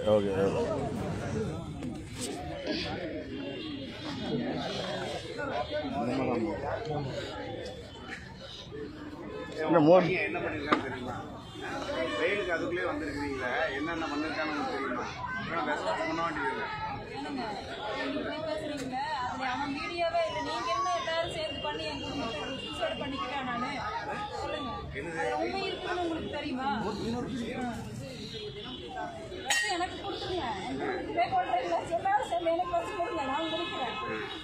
Okay okay என்ன மோடி பையன் என்ன பண்ணிருக்கான்னு தெரியுமா வெயிலுக்கு அதுக்குள்ளே வந்திருக்கிறீங்களே என்னென்ன பண்ணிருக்கான்னு உங்களுக்கு தெரியுமா இவனை விசவாசம் பண்ண வேண்டியது என்னங்க நீங்க பேசுறீங்க அதுல அவன் வீடியோவே இல்ல நீங்க என்ன எல்லாரும் சேர்ந்து பண்ணி என் குடும்பத்தை சூசைட் பண்ணிக்கிட்டேன் நானு சொல்லுங்க அதுல உண்மை இருக்குன்னு உங்களுக்கு தெரியுமா First எனக்கு கொடுத்துருங்க இதே போடுறீங்களா எல்லாரும் சேர்ந்து எனக்கு வச்சு கொடுங்க நான் முடிக்கிறேன்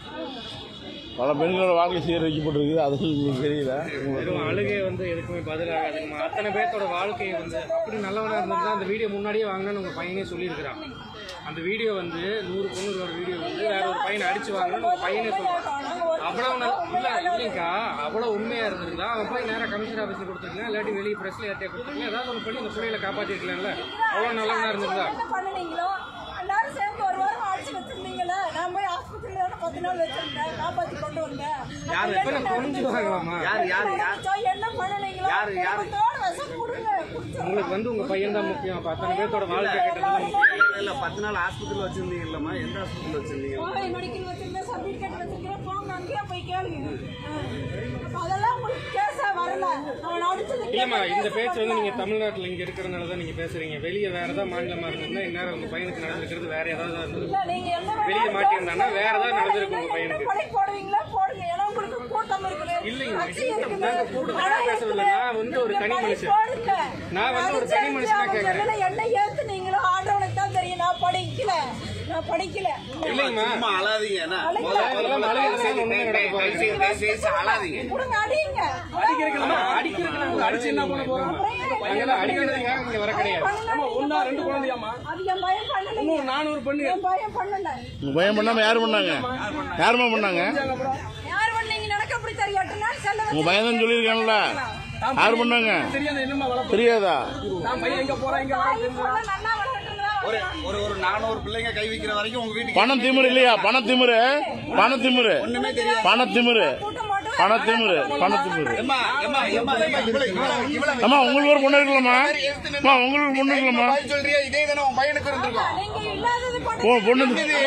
பல பெண்களோட வாழ்க்கை சீரழிக்கப்பட்டிருக்கு அது உங்களுக்கு தெரியல வெறும் அழுகை வந்து எதுக்குமே பதிலாகாதுங்கம்மா அத்தனை பேர்த்தோட வாழ்க்கையை வந்து அப்படி நல்லவனா இருந்தா அந்த வீடியோ முன்னாடியே வாங்கினு உங்க பையனே சொல்லியிருக்கிறான் அந்த வீடியோ வந்து நூறு பொண்ணுகளோட வீடியோ வந்து வேற ஒரு பையனை அடிச்சு வாங்கணும்னு உங்க பையனே சொல்றான் அவ்வளவு நல்- இல்ல இல்லைங்கக்கா அவ்வளவு உண்மையா இருந்திருந்தா அவன் போய் நேரா கமிஷனர் ஆஃபீஸ்ல கொடுத்துருக்கலாம் இல்லாட்டி வெளியே பிரஸ்ல யார்ட்டையா கொடுத்துருக்கலாம் ஏதாவது ஒன்று பண்ணி அந்த பிள்ளைகளை காப்பாத்திருக்கலாம்ல அவ்வளவு நல்லவனா இருந்திருந்தா என்ன பண்ணுனீங்களோ எல்லாரும் சேர்ந்து ஒரு வாரம் அடிச்சு வச்சிருந்தீங்களே நான் போய் ஆஸ்பத்திரியில தானே பத்து நாள் வச்சிருந்தேன் காப்பாத்தி கொண்டு வந்தேன் யாரு அப்ப எப்ப என்ன புரிஞ்சுக்குவாங்களாமா யாரு யாரு யார் நடந்துச்சோ, என்ன பண்ணுனீங்களோ யாரு, யாரு? குடும்பத்தோட விஷம் கொடுங்க குடிச்சு உங்களுக்கு வந்து உங்க பையன் தான் முக்கியம் அப்ப அத்தனை பேர்த்தோட வாழ்க்கை கேட்டதுதான் முக்கியம் இல்ல, இல்ல பத்து நாள் ஹாஸ்பிட்டல் வச்சிருந்தீங்கல்லம்மா எந்த ஹாஸ்பிட்டல் வச்சிருந்தீங்க கோவை மெடிக்கல் வச்சிருந்தேன் சர்டிபிகேட் வச்சிருக்கேன் போங்க அங்கேயே போய் கேளுங்க ஆ. அப்ப அதெல்லாம் உங்களுக்கு கேஸா வரல அவன் அடிச்சது இல்லம்மா இந்த பேச்சு வந்து நீங்க தமிழ்நாட்டுல இங்க இருக்கிறதுனால தான் நீங்க பேசுறீங்க வெளியே வேற ஏதாவது மாநிலமா இருந்திருந்தா இந்நேரம் உங்க பையனுக்கு நடந்திருக்கிறது வேற ஏதாவது இருந்திருக்கும். இல்ல, நீங்க எந்த வெளிய வேலையும் மாட்டியிருந்தான்னா வேற ஏதாவது போடுங்க. நடந்திருக்கும் உங்க பையனுக்கு. என்ன பழி போடுவீங்களா போடுங்க ஏன்னா உங்களுக்கு கூட்டம் இருக்குது இல்லைங்க, கட்சி கூட்டம் இருக்குது. தாங்க, கூட்டத்துக்காக பணம் பேசவில்லை. இருக்குது. நான் வந்து ஒரு நீங்க தனி பழி மனுஷன். போடுங்க. நான் வந்து ஒரு அது தனி செஞ்சு மனுஷனா அவங்க கேக்குறேன். சொல்லல, என்ன ஏத்துனீங்களோ ஆண்டவனுக்கு தான் தெரியும் நான் படிக்கல நான் படிக்கல இல்லைங்கம்மா சும்மா அழாதீங்க என்ன அழுகல. அதெல்லாம் அழுகிறதுனால ஒண்ணுமே நடக்க போறது தயவு செய்து- தயவு செய்து அழாதீங்க கொடுங்க அடிங்க அடிக்கிறதுக்கு அடிக்கிறதுக்கு நாங்க அடிச்சு என்ன பண்ண போறோம் நாங்கெல்லாம் அடிக்கிறதுக்காக இங்க வர கிடையாது ஒன்னா ரெண்டு குழந்தையாமா அது என் பயம் பண்ணல நானூறு பண்ணு என் பயம் பண்ணல உங்க பையன் பண்ணாம யாரு பண்ணாங்க யாருமா பண்ணாங்க யார் பண்ணீங்க எனக்கு அப்படி தெரியும் எட்டு நாள் செல்ல உங்க பையன் தான் சொல்லியிருக்கான்ல யாரு பண்ணாங்க தெரியாது என்னமா வளர்ப்பு தெரியாதா நான் பையன் எங்க போறேன் எங்க நல்லா வளர்க்கணுங்களா ஒரு ஒரு ஒரு நானூறு பிள்ளைங்க கை வைக்கிற வரைக்கும் உங்க வீட்டுக்கு பணம் திமிரு இல்லையா பண திமிரு பண திமிரு ஒண்ணுமே தெரியாது பண திமிரு கூட்டம் போட்டு பண திமிரு பண திமிரு எம்மா எம்மா எம்மா எம்மா இவ்வளவு இவ்வளவு இவ்வளவு அம்மா உங்களுக்கு ஒரு பொண்ணு இருக்கலாமா அம்மா உங்களுக்கு பொண்ணு இருக்கலாமா பதில் சொல்றியா இதே தானே உன் பையனுக்கு இருந்திருக்கும் நீங்க இல்லாதது கொண்டு ஓ பொண்ணு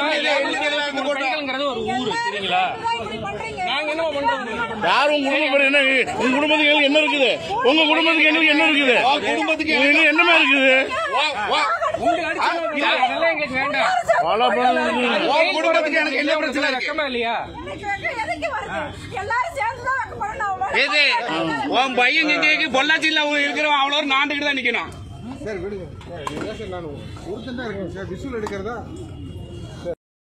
பையன்ங்கிறது ஒரு ஊரு சரிங்களா இப்படி பண்றீங்க நாங்க என்ன பண்றோம் யார் உங்க குடும்பம் பேர் என்ன உங்க குடும்பத்துக்கு எங்களுக்கு என்ன இருக்குது உங்க குடும்பத்துக்கு எங்களுக்கு என்ன இருக்குது குடும்பத்துக்கு எங்களுக்கு என்னமா இருக்குது உங்களுக்கு அடிச்சு அதெல்லாம் எங்களுக்கு வேண்டாம் பல பணம் உன் குடும்பத்துக்கு எனக்கு என்ன பிரச்சனை இருக்கு வெக்கமா இல்லையா இன்னைக்கு வெக்க எதுக்கு வருது எல்லாரும் சேர்ந்து தான் வெக்க பண்ணணும் அவ்வளவு எது உன் பையன் இங்க பொள்ளாச்சியில் இருக்கிறவன் அவ்வளோ நாண்டுகிட்டு தான் நிக்கணும் சார் விடுங்க சார் இதுதான் சார் நான் ஒருத்தன் தான் இருக்கேன் சார் விசுவல் எடுக்கிறதா